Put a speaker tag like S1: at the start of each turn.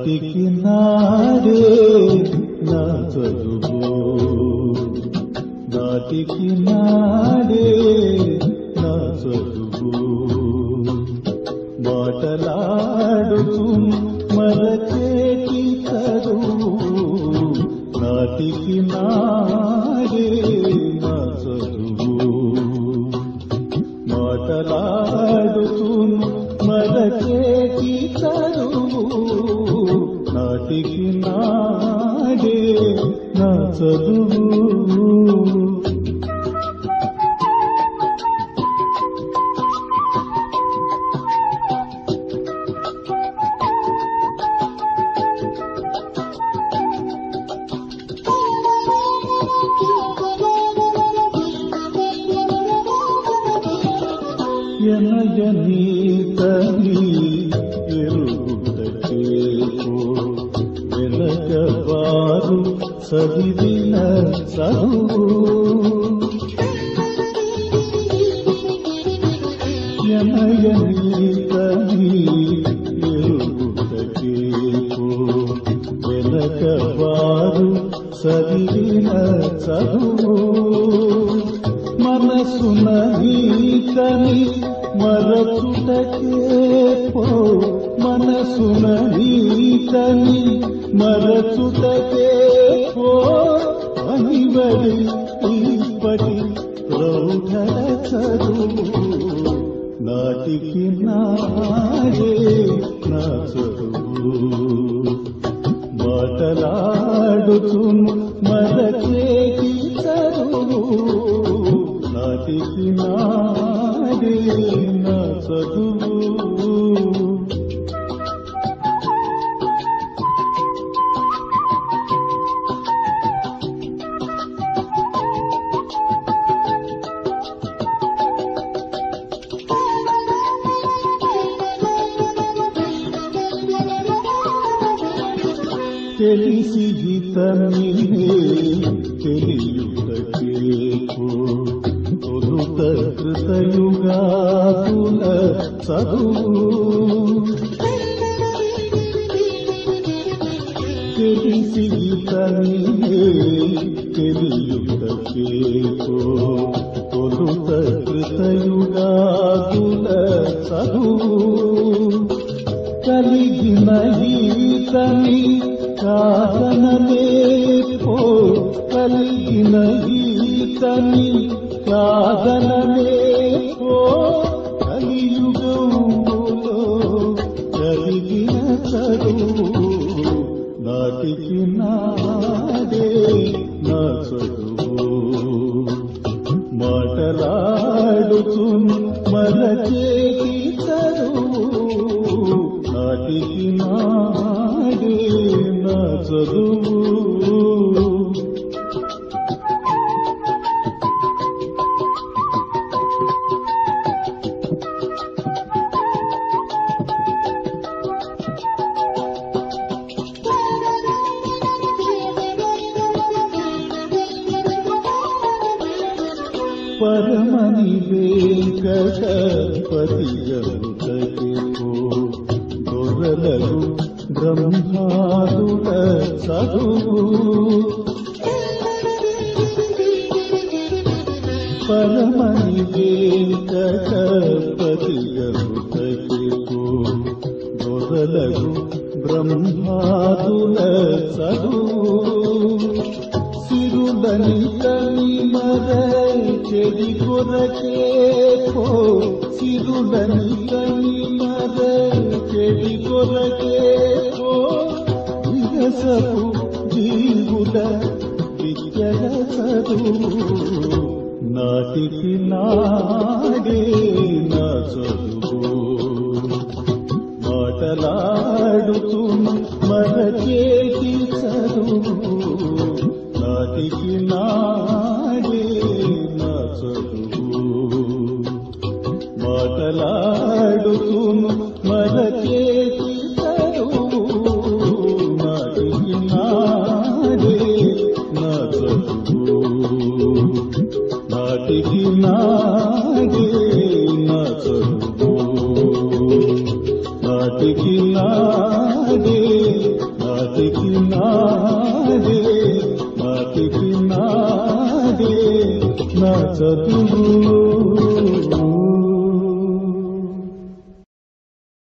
S1: నాటికి నాడే నా చదువు నాటికి నాడే నా చదువు మాటలాడుతూ మరచేటి చదువు నాటికి నాడే నా చదువు మాటలాడుతూ మరచేటి చదువు నాటికి నాడే నా చదువు ఎనయనీతని ఎరుగుటకేకో వెనకవారు చదివిన చదువు ఎనయనీతని ఎరుగుటకేకో వెనకవారు చదివిన చదువు మనసున నీకని మరచుటకే పో మనసున నీకని మరచుటకే పో అనివడి ఇప్పటి ప్రౌఢ చదువు నాటికి నాడే నా చదువు మాటలాడుతూ మరచేటి చదువు నాటికి నాడే నా చదువు తెలిసి గీతమినే తెలియుటకేకో తొలుత కృతయుగాతుల చదువు తెలిసి గీతమినే తెలియుటకేకో తొలుత కృతయుగాతుల చదువు కలిగిన ఈతని కాదనలే పో కలిగిన ఈతని కాదనలే పో కలియుగంలో కలిగిన చదువు నాటికి నాడే నా చదువు మాటలాడుతూ మరచేటి చదువు నాటికి నాడే నా చదువు పరమని వెంకటపతి జరుతకిపో దొరలకు బ్రహ్మాదుల చదువు పరమని వెంకటపతి జరుతకిపో దొరలకు బ్రహ్మాదుల చదువు సిరులని కని మర చెడి కొరకే పో సిరులని కని మర చెడి కొరకే పో విరసపు జీవుల విద్యల చదువు నాటికి నాడే నా చదువు మాటలాడుతూ మరచేటి చదువు నాటికి నాడే నా చదువు మాటలాడుతూ మరచేటి చదువు నాటికి నాడే నా చదువు నాటికి నాడే నా చదువు నాటికి నాడే నా చదువులో